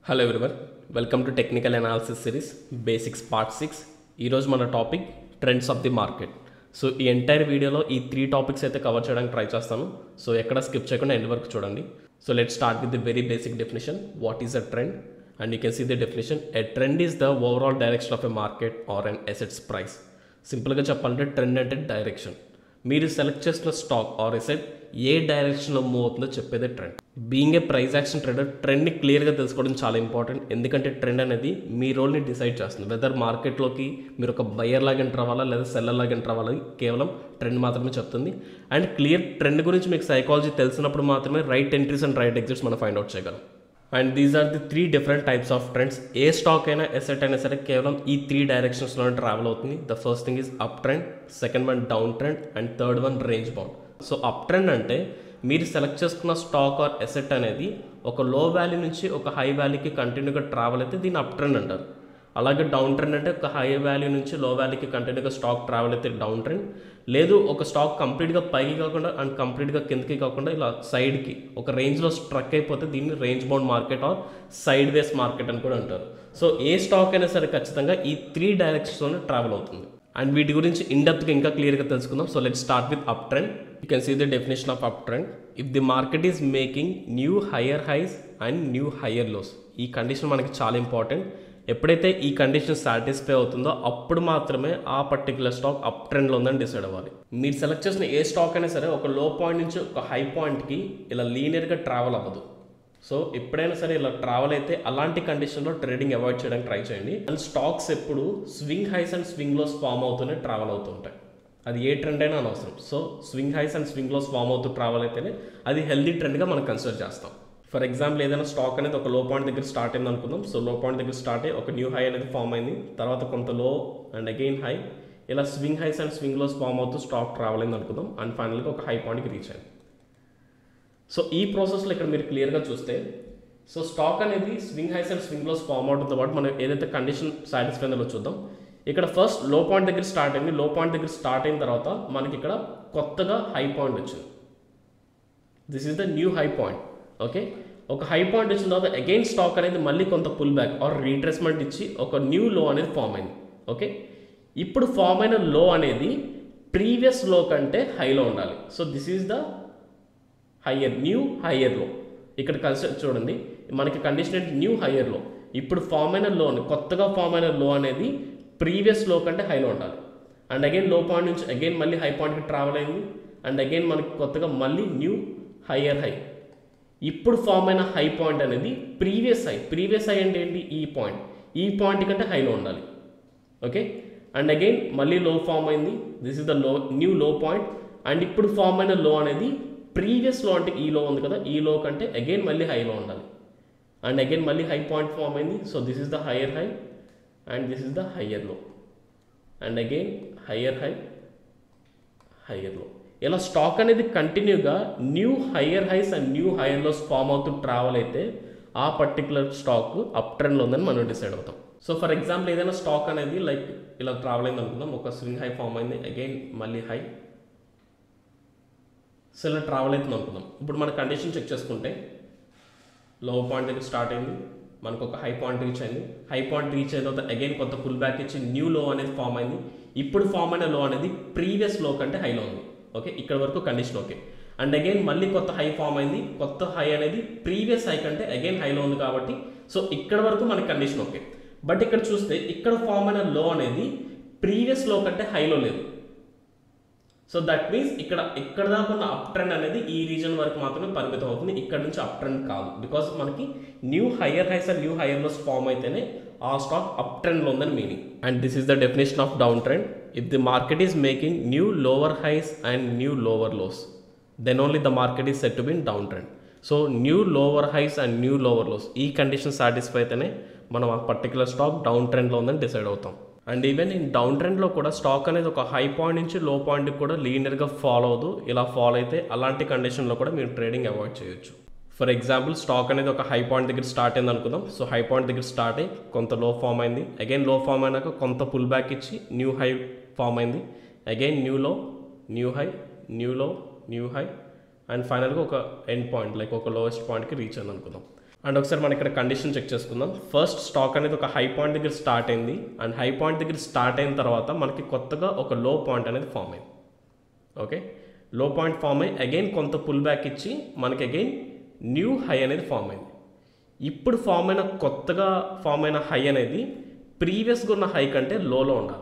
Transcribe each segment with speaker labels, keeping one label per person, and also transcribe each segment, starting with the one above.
Speaker 1: hello everyone welcome to technical analysis series basics part six ఈరోజు మన topic trends of the market so ఈ entire వీడియోలో ఈ three topics అయితే cover చేయడానికి ట్రై చేస్తాను సో ఎక్కడ స్కిప్ చేయకుండా ఎండ్ వరకు చూడండి so let start with the very basic definition what is a trend and you can see the definition a trend is the overall direction of a market or an asset's price సింపుల్గా చెప్పాలంటే trend అంటే direction మీరు select చేసిన stock or asset ఏ డైరెక్షన్లో move అవుతుందో చెప్పేదే trend being a price action trader ట్రెండ్ని క్లియర్గా తెలుసుకోవడం చాలా ఇంపార్టెంట్ ఎందుకంటే ట్రెండ్ అనేది మీ రోల్ని డిసైడ్ చేస్తుంది వెదర్ మార్కెట్లోకి మీరు ఒక బయర్ లాగా ఎంటర్ అవ్వాలా లేదా సెల్లర్ లాగా ఎంటర్ అవ్వాలి కేవలం ట్రెండ్ మాత్రమే చెప్తుంది అండ్ క్లియర్ ట్రెండ్ గురించి మీకు సైకాలజీ తెలిసినప్పుడు మాత్రమే right entries and right exits మనం ఫైండ్ అవుట్ చేయగలం and these are the three different types of trends ఏ స్టాక్ అయినా ఎసెట్ అయినా సరే కేవలం ఈ త్రీ డైరెక్షన్స్లోనే ట్రావెల్ అవుతుంది the first thing is up trend second one down trend and third one range bound so up trend అంటే మీరు సెలెక్ట్ చేసుకున్న స్టాక్ ఆర్ ఎసెట్ అనేది ఒక లో వాల్యూ నుంచి ఒక హై వాల్యూకి కంటిన్యూగా ట్రావెల్ అయితే దీన్ని అప్ ట్రెండ్ అంటారు అలాగే డౌన్ ట్రెండ్ అంటే ఒక హై వాల్యూ నుంచి లో వాల్యూకి కంటిన్యూగా స్టాక్ ట్రావెల్ అయితే డౌన్ ట్రెండ్ లేదు ఒక స్టాక్ కంప్లీట్గా పైకి కాకుండా అండ్ కంప్లీట్గా కిందకి కాకుండా ఇలా సైడ్కి ఒక రేంజ్లో స్ట్రక్ అయిపోతే దీన్ని range bound market or side ways market అని కూడా అంటారు సో ఏ స్టాక్ అయినా సరే ఖచ్చితంగా ఈ త్రీ డైరెక్షన్స్లోనే ట్రావెల్ అవుతుంది అండ్ వీటి గురించి ఇన్డెప్త్గా ఇంకా క్లియర్గా తెలుసుకుందాం so let start with up trend you can see the definition of up trend if the market is making new higher highs and new higher lows ఈ కండిషన్ మనకి చాలా ఇంపార్టెంట్ ఎప్పుడైతే ఈ కండిషన్ సాటిస్ఫై అవుతుందో అప్పుడు మాత్రమే ఆ పర్టికులర్ స్టాక్ అప్ ట్రెండ్లో ఉందని డిసైడ్ అవ్వాలి మీరు సెలెక్ట్ చేసిన ఏ స్టాక్ అయినా సరే ఒక లో పాయింట్ నుంచి ఒక హై పాయింట్కి ఇలా లీనియర్గా ట్రావెల్ అవ్వదు సో ఎప్పుడైనా సరే ఇలా ట్రావెల్ అయితే అలాంటి కండిషన్లో ట్రేడింగ్ అవాయిడ్ చేయడానికి ట్రై చేయండి అండ్ స్టాక్స్ ఎప్పుడు swing highs and swing lows form అవుతూనే ట్రావెల్ అవుతూ ఉంటాయి అది ఏ ట్రెండ్ అయినా అనవసరం so swing highs and swing lows form అవుతూ ట్రావెల్ అయితేనే అది హెల్దీ ట్రెండ్గా మనం కన్సిడర్ చేస్తాం ఫర్ ఎగ్జాంపుల్ ఏదైనా స్టాక్ అనేది ఒక లో పాయింట్ దగ్గర స్టార్ట్ అయింది అనుకుందాం సో లో పాయింట్ దగ్గర స్టార్ట్ అయ్యి ఒక న్యూ హై అనేది ఫామ్ అయింది తర్వాత కొంత లో అండ్ అగైన్ హై ఇలా swing highs and swing lows form అవుతూ స్టాక్ ట్రావెల్ అయింది అనుకుందాం అండ్ ఫైనల్గా ఒక హై పాయింట్కి రీచ్ అయింది సో ఈ ప్రాసెస్లో ఇక్కడ మీరు క్లియర్గా చూస్తే సో స్టాక్ అనేది swing highs and swing lows form అవడంతో పాటు మనం ఏదైతే కండిషన్ సాటిస్ఫై అయిందో చూద్దాం ఇక్కడ ఫస్ట్ లో పాయింట్ దగ్గర స్టార్ట్ అయింది లో పాయింట్ దగ్గర స్టార్ట్ అయిన తర్వాత మనకి ఇక్కడ కొత్తగా హై పాయింట్ వచ్చింది this is the new high point okay ఒక హై పాయింట్ వచ్చిన తర్వాత అగైన్ స్టాక్ అనేది మళ్ళీ కొంత పుల్ బ్యాక్ ఆర్ రీట్రేస్మెంట్ ఇచ్చి ఒక న్యూ లో అనేది ఫామ్ అయింది ఓకే ఇప్పుడు ఫామ్ అయిన లో అనేది ప్రీవియస్ లో కంటే హైలో ఉండాలి so this is the higher new హయ్యర్లో ఇక్కడ కన్సిడర్ చూడండి మనకి కండిషన్ ఏంటి న్యూ హయ్యర్లో ఇప్పుడు ఫామ్ అయిన లో కొత్తగా ఫామ్ అయిన లో అనేది ప్రీవియస్ లో కంటే హైలో ఉండాలి అండ్ అగైన్ లో పాయింట్ నుంచి అగైన్ మళ్ళీ హై పాయింట్కి ట్రావెల్ అయింది అండ్ అగైన్ మనకి కొత్తగా మళ్ళీ న్యూ హయ్యర్ హై ఇప్పుడు ఫామ్ అయిన హై పాయింట్ అనేది ప్రీవియస్ హై ప్రీవియస్ హై అంటే ఏంటి ఈ పాయింట్ ఈ పాయింట్ కంటే హైలో ఉండాలి ఓకే అండ్ అగైన్ మళ్ళీ లో ఫామ్ అయింది this is the low new low point and ఇప్పుడు ఫామ్ అయిన లో అనేది ప్రీవియస్ లో అంటే ఈ లో ఉంది కదా ఈ లో కంటే అగైన్ మళ్ళీ హైలో ఉండాలి అండ్ అగైన్ మళ్ళీ హై పాయింట్ ఫామ్ అయింది so this is the higher high and this is the higher low and again higher high higher low ఇలా స్టాక్ అనేది కంటిన్యూగా new higher highs and new higher lows form అవుతూ travel అయితే ఆ particular stock up ట్రెండ్లో ఉందని మనం decide అవుతాం సో ఫర్ ఎగ్జాంపుల్ ఏదైనా స్టాక్ అనేది లైక్ ఇలా ట్రావెల్ అయింది అనుకుందాం ఒక స్వింగ్ హై ఫామ్ అయింది అగైన్ మళ్ళీ హై సో ఇలా ట్రావెల్ అవుతుంది అనుకుందాం ఇప్పుడు మన కండిషన్ చెక్ చేసుకుంటే లో పాయింట్ దగ్గర స్టార్ట్ అయింది మనకు ఒక హై పాయింట్ రీచ్ అయింది హై పాయింట్ రీచ్ అయిన తర్వాత అగైన్ కొంత పుల్ బ్యాక్ ఇచ్చి న్యూ లో అనేది ఫామ్ అయింది ఇప్పుడు ఫామ్ అయిన లో అనేది ప్రీవియస్ లో కంటే హైలో ఉంది ఓకే ఇక్కడ వరకు కండిషన్ ఓకే అండ్ అగైన్ మళ్ళీ కొత్త హై ఫామ్ అయింది కొత్త హై అనేది ప్రీవియస్ హై కంటే అగైన్ హైలో ఉంది కాబట్టి సో ఇక్కడ వరకు మనకి కండిషన్ ఓకే బట్ ఇక్కడ చూస్తే ఇక్కడ ఫామ్ అయిన లో అనేది ప్రీవియస్ లో కంటే హైలో లేదు సో దట్ మీన్స్ ఇక్కడ ఇక్కడ దాకా ఉన్న అప్ ట్రెండ్ అనేది ఈ రీజన్ వరకు మాత్రమే పరిమితం అవుతుంది ఇక్కడ నుంచి అప్ ట్రెండ్ కాదు బికాస్ మనకి new higher highs and new higher lows form అయితేనే ఆ స్టాక్ అప్ ట్రెండ్లో ఉందని meaning and this is the definition of down trend if the market is making new lower highs and new lower lows then only the market is set to be in down trend so new lower highs and new lower lows ఈ condition satisfy అయితేనే మనం ఆ particular stock down ట్రెండ్లో ఉందని decide అవుతాం and even in down ట్రెండ్లో కూడా stock అనేది ఒక హై పాయింట్ నుంచి లో పాయింట్కి కూడా లీనియర్గా ఫాలో అవుతూ ఇలా ఫాలో అయితే అలాంటి కండిషన్లో కూడా మీరు ట్రేడింగ్ అవాయిడ్ చేయొచ్చు ఫర్ ఎగ్జాంపుల్ స్టాక్ అనేది ఒక హై పాయింట్ దగ్గర స్టార్ట్ అయింది అనుకుందాం సో హై పాయింట్ దగ్గర స్టార్ట్ అయ్యి కొంత లో ఫామ్ అయింది అగైన్ లో ఫామ్ అయినాక కొంత పుల్ బ్యాక్ ఇచ్చి న్యూ హై ఫామ్ అయింది again new low new high new low new high and ఫైనల్గా ఒక ఎండ్ పాయింట్ లైక్ ఒక లోయెస్ట్ పాయింట్కి రీచ్ అయింది అనుకుందాం అండ్ ఒకసారి మనం ఇక్కడ కండిషన్ చెక్ చేసుకుందాం ఫస్ట్ స్టాక్ అనేది ఒక హై పాయింట్ దగ్గర స్టార్ట్ అయింది అండ్ హై పాయింట్ దగ్గర స్టార్ట్ అయిన తర్వాత మనకి కొత్తగా ఒక లో పాయింట్ అనేది ఫామ్ అయింది ఓకే లో పాయింట్ ఫామ్ అయ్యి అగైన్ కొంత పుల్ బ్యాక్ ఇచ్చి మనకి అగైన్ న్యూ హై అనేది ఫామ్ అయింది ఇప్పుడు ఫామ్ అయిన కొత్తగా ఫామ్ అయిన హై అనేది ప్రీవియస్గా ఉన్న హై కంటే లోలో ఉండాలి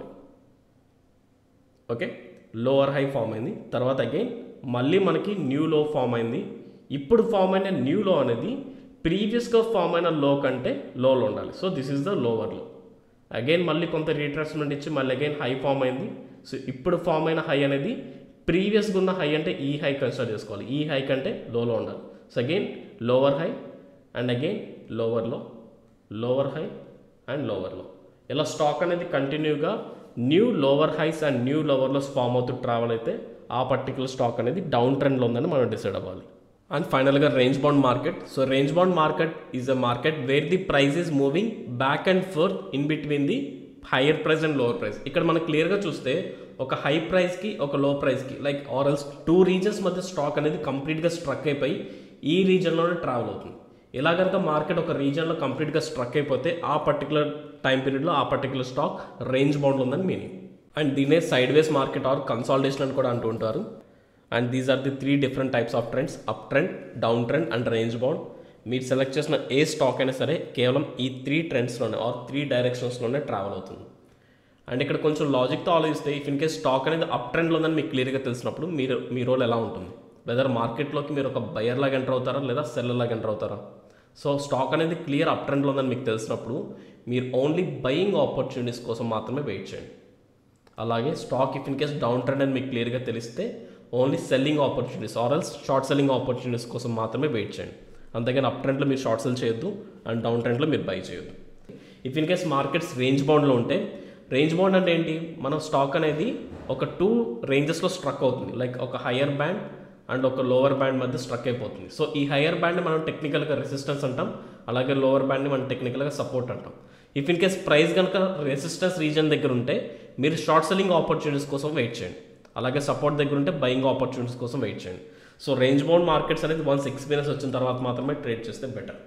Speaker 1: ఓకే లోవర్ హై ఫామ్ అయింది తర్వాత అగైన్ మళ్ళీ మనకి న్యూ లో ఫామ్ అయింది ఇప్పుడు ఫామ్ అయిన న్యూ లో అనేది ప్రీవియస్గా ఫామ్ అయిన లో కంటే లోలో ఉండాలి so this is the lower low again మళ్ళీ కొంత రీట్రేస్మెంట్ ఇచ్చి మళ్ళీ అగైన్ హై ఫామ్ అయింది సో ఇప్పుడు ఫామ్ అయిన హై అనేది ప్రీవియస్గా ఉన్న హై అంటే ఈ హై కన్సిడర్ చేసుకోవాలి ఈ హై కంటే లోలో ఉండాలి so again lower high and again lower low lower high and lower low ఇలా స్టాక్ అనేది కంటిన్యూగా new lower highs and new lower lows form అవుతూ ట్రావెల్ అయితే ఆ పర్టికులర్ స్టాక్ అనేది డౌన్ ట్రెండ్లో ఉందని మనం డిసైడ్ అవ్వాలి అండ్ ఫైనల్గా range band market so range band market is a market where the price is moving back and forth in between the higher price and lower price ఇక్కడ మనం క్లియర్గా చూస్తే ఒక హై ప్రైస్కి ఒక లో ప్రైస్కి లైక్ ఆరల్స్ టూ రీజన్స్ మధ్య stock అనేది కంప్లీట్గా స్ట్రక్ అయిపోయి ఈ రీజన్లోనే ట్రావెల్ అవుతుంది ఇలా కనుక మార్కెట్ ఒక రీజన్లో కంప్లీట్గా స్ట్రక్ అయిపోతే ఆ పర్టికులర్ టైం పీరియడ్లో ఆ పర్టికులర్ స్టాక్ రేంజ్ బౌండ్లో ఉందని మీనింగ్ అండ్ దీనే side ways market or consolidation అని కూడా అంటూ ఉంటారు and these are the three different types of trends up trend down trend and range bound మీరు సెలెక్ట్ చేసిన ఏ స్టాక్ అయినా సరే కేవలం ఈ త్రీ ట్రెండ్స్లోనే ఆర్ త్రీ డైరెక్షన్స్లోనే ట్రావెల్ అవుతుంది అండ్ ఇక్కడ కొంచెం లాజిక్తో ఆలోచిస్తే ఇఫ్ ఇన్ కేస్ స్టాక్ అనేది అప్ ట్రెండ్లో ఉందని మీకు క్లియర్గా తెలిసినప్పుడు మీరు మీ రోల్ ఎలా ఉంటుంది వెదర్ మార్కెట్లోకి మీరు ఒక బయర్ లాగా ఎంటర్ అవుతారా లేదా సెల్లర్ లాగా ఎంటర్ అవుతారా సో స్టాక్ అనేది క్లియర్ అప్ ట్రెండ్లో ఉందని మీకు తెలిసినప్పుడు మీరు ఓన్లీ బయింగ్ ఆపర్చునిటీస్ కోసం మాత్రమే వెయిట్ చేయండి అలాగే stock if in case down trend అని మీకు క్లియర్గా తెలిస్తే only selling opportunities or else short selling opportunities కోసం మాత్రమే వెయిట్ చేయండి అంతేగాని అప్ ట్రెండ్లో మీరు షార్ట్ సెల్ చేయొద్దు అండ్ డౌన్ ట్రెండ్లో మీరు బై చేయొద్దు if in case markets range బౌండ్లో ఉంటే రేంజ్ బౌండ్ అంటే ఏంటి మనం స్టాక్ అనేది ఒక టూ రేంజెస్లో స్ట్రక్ అవుతుంది లైక్ ఒక హయ్యర్ బ్యాండ్ అండ్ ఒక లోవర్ బ్యాండ్ మధ్య స్ట్రక్ అయిపోతుంది సో ఈ హయ్యర్ బ్యాండ్ని మనం టెక్నికల్గా రెసిస్టెన్స్ అంటాం అలాగే లోవర్ బ్యాండ్ని మనం టెక్నికల్గా సపోర్ట్ అంటాం ఇఫ్ ఇన్ కేస్ ప్రైస్ కనుక రెసిస్టెన్స్ రీజన్ దగ్గర ఉంటే మీరు షార్ట్ సెల్లింగ్ ఆపర్చునిటీస్ కోసం వెయిట్ చేయండి అలాగే సపోర్ట్ దగ్గర ఉంటే బయింగ్ ఆపర్చునిటీస్ కోసం వెయిట్ చేయండి సో రేంజ్ బౌండ్ మార్కెట్స్ అనేది వన్స్ ఎక్స్పీరియన్స్ వచ్చిన తర్వాత మాత్రమే ట్రేడ్ చేస్తే better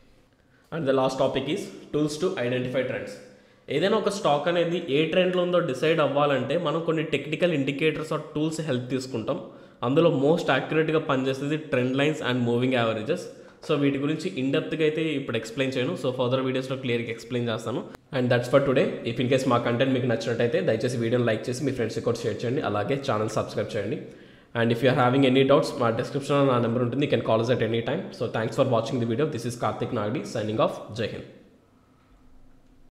Speaker 1: and the last topic is tools to identify trends ఏదైనా ఒక స్టాక్ అనేది ఏ ట్రెండ్లో ఉందో డిసైడ్ అవ్వాలంటే మనం కొన్ని technical indicators or tools help తీసుకుంటాం అందులో మోస్ట్ యాక్యురేట్గా పనిచేసేది trend lines and moving averages so వీటి గురించి ఇన్డెప్త్గా అయితే ఇప్పుడు ఎక్స్ప్లెయిన్ చేయను సో ఫర్దర్ వీడియోస్లో క్లియర్గా ఎక్స్ప్లెయిన్ చేస్తాను and that's for today if in case మా కంటెంట్ మీకు నచ్చినట్టయితే దయచేసి వీడియోని లైక్ చేసి మీ ఫ్రెండ్స్కి కూడా షేర్ చేయండి అలాగే ఛానల్ సబ్స్క్రైబ్ చేయండి and if you're having any doubts మా డిస్క్రిప్షన్లో నా నెంబర్ ఉంటుంది you can call at any time so thanks for watching the video this is Karthik Nagadi signing off Jai Hind